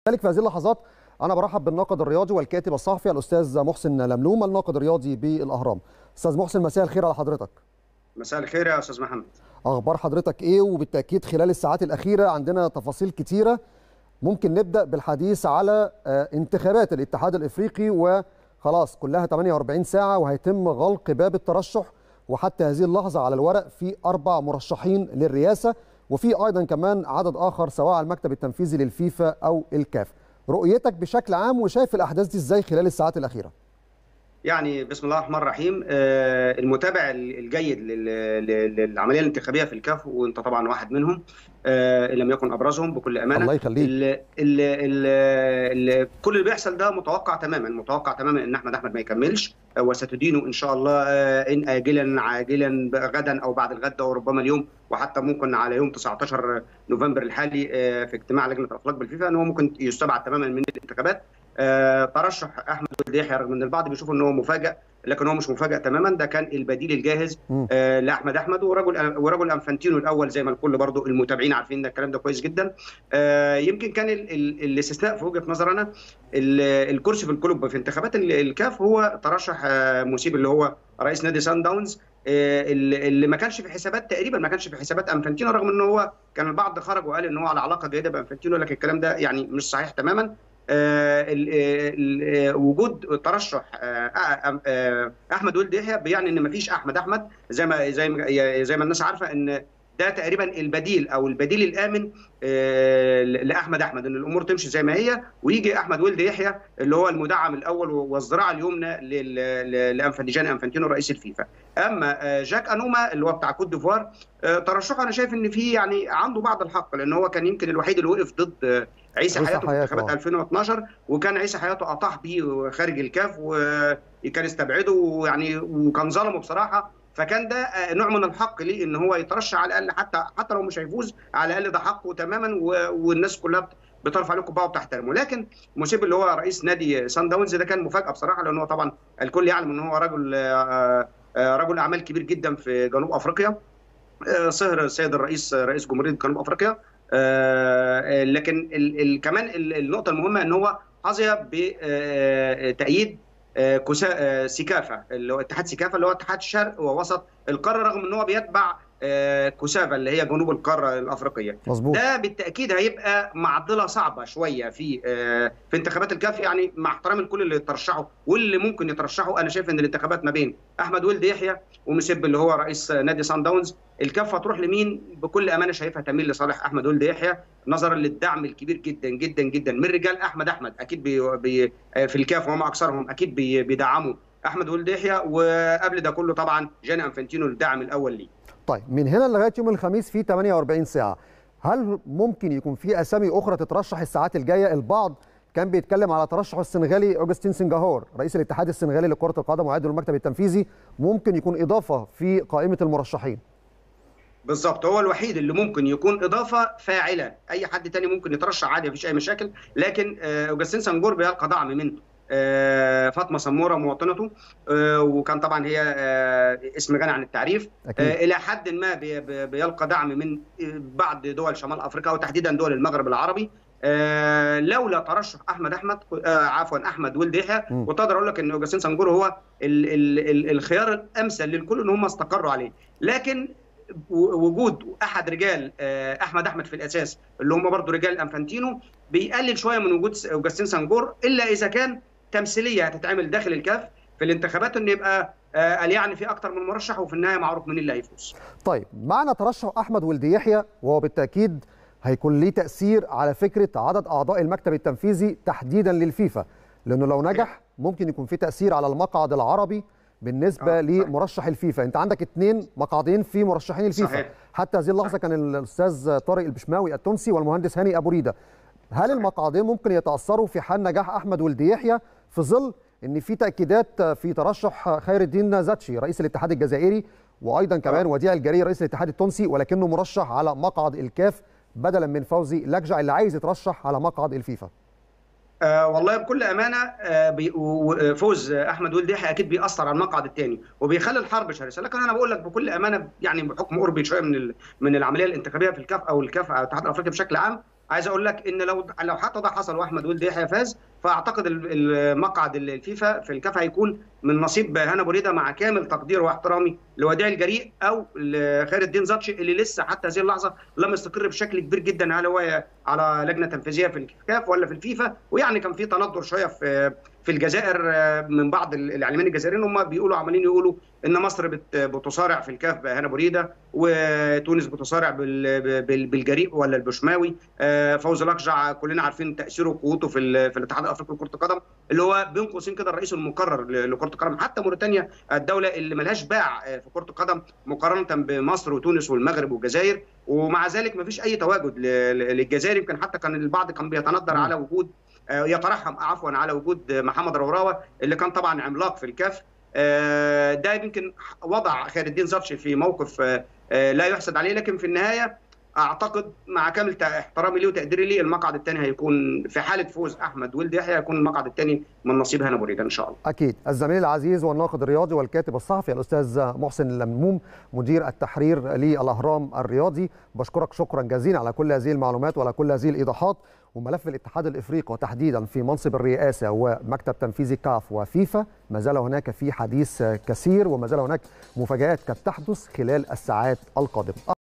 ذلك في هذه اللحظات انا برحب بالناقد الرياضي والكاتب الصحفي الاستاذ محسن لملوم الناقد الرياضي بالاهرام استاذ محسن مساء الخير على حضرتك مساء الخير يا استاذ محمد اخبار حضرتك ايه وبالتاكيد خلال الساعات الاخيره عندنا تفاصيل كتيره ممكن نبدا بالحديث على انتخابات الاتحاد الافريقي وخلاص كلها 48 ساعه وهيتم غلق باب الترشح وحتى هذه اللحظه على الورق في اربع مرشحين للرئاسه وفي ايضا كمان عدد اخر سواء على المكتب التنفيذي للفيفا او الكاف رؤيتك بشكل عام وشايف الاحداث دي ازاي خلال الساعات الاخيره يعني بسم الله الرحمن الرحيم المتابع الجيد للعمليه الانتخابيه في الكاف وانت طبعا واحد منهم ان لم يكن ابرزهم بكل امانه الله يخليك ال ال ال كل اللي بيحصل ده متوقع تماما متوقع تماما ان احمد احمد ما يكملش وستدينه ان شاء الله ان اجلا عاجلا غدا او بعد الغد او ربما اليوم وحتى ممكن على يوم 19 نوفمبر الحالي في اجتماع لجنه الاخلاق بالفيفا ان هو ممكن يستبعد تماما من الانتخابات ترشح احمد ولد يحيى رغم ان البعض بيشوف ان هو مفاجئ لكن هو مش مفاجئ تماما ده كان البديل الجاهز آه لاحمد احمد ورجل ورجل انفانتينو الاول زي ما الكل برضو المتابعين عارفين ده الكلام ده كويس جدا آه يمكن كان ال ال الاستثناء في وجهه نظرنا الكرسي في الكلوب في انتخابات الكاف هو ترشح آه مسيب اللي هو رئيس نادي سان داونز اللي ما كانش في حسابات تقريبا ما كانش في حسابات انفانتينو رغم ان هو كان البعض خرج وقال ان هو على علاقه جيده بانفانتينو لكن الكلام ده يعني مش صحيح تماما آه ال ال وجود ترشح آه آه احمد ولد يحيى بيعني ان مفيش احمد احمد زي ما زي ما زي ما الناس عارفه ان ده تقريبا البديل او البديل الامن لاحمد احمد ان الامور تمشي زي ما هي ويجي احمد ولد يحيى اللي هو المدعم الاول والذراع اليمنى لانفانتيجان انفانتينو رئيس الفيفا اما جاك انوما اللي هو بتاع كوت ديفوار ترشحه انا شايف ان في يعني عنده بعض الحق لان هو كان يمكن الوحيد اللي وقف ضد عيسى حياته في انتخابات 2012 وكان عيسى حياته اطاح بيه خارج الكاف وكان استبعده ويعني وكان ظلمه بصراحه فكان ده نوع من الحق ليه ان هو يترشح على الاقل حتى حتى لو مش هيفوز على الاقل ده حقه تماما والناس كلها بترفع له قبعه وبتحترمه لكن موسيب اللي هو رئيس نادي سان داونز ده كان مفاجاه بصراحه لان هو طبعا الكل يعلم ان هو رجل رجل اعمال كبير جدا في جنوب افريقيا صهر السيد الرئيس رئيس جمهوريه جنوب افريقيا لكن ال ال كمان النقطه المهمه ان هو حظي بتأييد سيكافا اللي هو اتحاد سيكافا اللي هو اتحاد الشرق ووسط القاره رغم ان هو بيتبع كوسافا اللي هي جنوب القاره الافريقيه مظبوط ده بالتاكيد هيبقى معضله صعبه شويه في في انتخابات الكاف يعني مع احترام الكل اللي يترشحوا واللي ممكن يترشحوا انا شايف ان الانتخابات ما بين احمد ولد يحيى ومسب اللي هو رئيس نادي سان داونز الكاف هتروح لمين بكل امانه شايفها تميل لصالح احمد ولد يحيى نظرا للدعم الكبير جدا جدا جدا من رجال احمد احمد اكيد بي بي في الكاف وهم اكثرهم اكيد بي بيدعموا احمد ولد يحيى وقبل ده كله طبعا جاني انفانتينو الداعم الاول ليه طيب من هنا لغايه يوم الخميس في 48 ساعه هل ممكن يكون في اسامي اخرى تترشح الساعات الجايه البعض كان بيتكلم على ترشح السنغالي اوجستين سنجاهور رئيس الاتحاد السنغالي لكره القدم وعضو المكتب التنفيذي ممكن يكون اضافه في قائمه المرشحين بالظبط هو الوحيد اللي ممكن يكون اضافه فاعله اي حد تاني ممكن يترشح عادي مفيش اي مشاكل لكن اوجستين سنجور بيلقى دعم من فاطمه سموره مواطنته وكان طبعا هي اسم غني عن التعريف أكيد. الى حد ما بيلقى دعم من بعض دول شمال افريقيا وتحديدا دول المغرب العربي لولا ترشح احمد احمد عفوا احمد ولد يحيى وتقدر اقول لك ان اوجستين سنجور هو ال ال ال الخيار الامثل للكل ان هم استقروا عليه لكن وجود احد رجال احمد احمد في الاساس اللي هم برضو رجال انفانتينو بيقلل شويه من وجود اوجستين سنجور الا اذا كان تمثيليه هتتعمل داخل الكاف في الانتخابات ان يبقى قال يعني في اكتر من مرشح وفي النهايه معروف مين اللي هيفوز. طيب معنى ترشح احمد ولد يحيى وهو بالتاكيد هيكون ليه تاثير على فكره عدد اعضاء المكتب التنفيذي تحديدا للفيفا لانه لو نجح ممكن يكون في تاثير على المقعد العربي بالنسبه آه. لمرشح الفيفا انت عندك اثنين مقعدين في مرشحين الفيفا صحيح. حتى هذه اللحظه كان الاستاذ طارق البشماوي التونسي والمهندس هاني ابو ريده هل المقعدين ممكن يتاثروا في حال نجاح احمد ولد يحيى في ظل ان في تاكيدات في ترشح خير الدين زاتشي رئيس الاتحاد الجزائري وايضا كمان وديع الجري رئيس الاتحاد التونسي ولكنه مرشح على مقعد الكاف بدلا من فوزي لجع اللي عايز يترشح على مقعد الفيفا آه والله بكل امانه آه فوز احمد ولد يحيى اكيد بيأثر على المقعد الثاني وبيخلي الحرب شرسه لكن انا بقول لك بكل امانه يعني بحكم قربي شويه من من العمليه الانتخابيه في الكاف او الكاف او الاتحاد الافريقي بشكل عام عايز اقول لك ان لو لو حتى ده حصل واحمد ولد يحيى فاز فاعتقد المقعد الفيفا في الكاف هيكون من نصيب هنا بوريده مع كامل تقدير واحترامي لوديع الجريء او لخير الدين زاتشي اللي لسه حتى هذه اللحظه لم يستقر بشكل كبير جدا هل هو على لجنه تنفيذيه في الكاف ولا في الفيفا ويعني كان في تندر شويه في في الجزائر من بعض الاعلاميين الجزائريين هم بيقولوا عمالين يقولوا ان مصر بتصارع في الكاف هنا بريده وتونس بتصارع بالجريء ولا البشماوي فوز الاقجع كلنا عارفين تاثيره وقوته في في الاتحاد الافريقي لكره القدم اللي هو بين قوسين كده الرئيس المقرر لكره القدم حتى موريتانيا الدوله اللي ملهاش باع في كره القدم مقارنه بمصر وتونس والمغرب والجزائر ومع ذلك ما فيش اي تواجد للجزائر يمكن حتى كان البعض كان بيتندر على وجود يترحم عفوا على وجود محمد روراوه اللي كان طبعا عملاق في الكاف ده يمكن وضع خير الدين زرشي في موقف لا يحسد عليه لكن في النهايه اعتقد مع كامل احترامي ليه وتقديري ليه المقعد الثاني هيكون في حاله فوز احمد ولد يحيى هيكون المقعد الثاني من نصيب هنا بريده ان شاء الله. اكيد الزميل العزيز والناقد الرياضي والكاتب الصحفي الاستاذ محسن اللموم مدير التحرير للاهرام الرياضي بشكرك شكرا جزيلا على كل هذه المعلومات وعلى كل هذه الايضاحات وملف الاتحاد الافريقي وتحديدا في منصب الرئاسه ومكتب تنفيذي كاف وفيفا ما زال هناك في حديث كثير وما زال هناك مفاجات قد تحدث خلال الساعات القادمه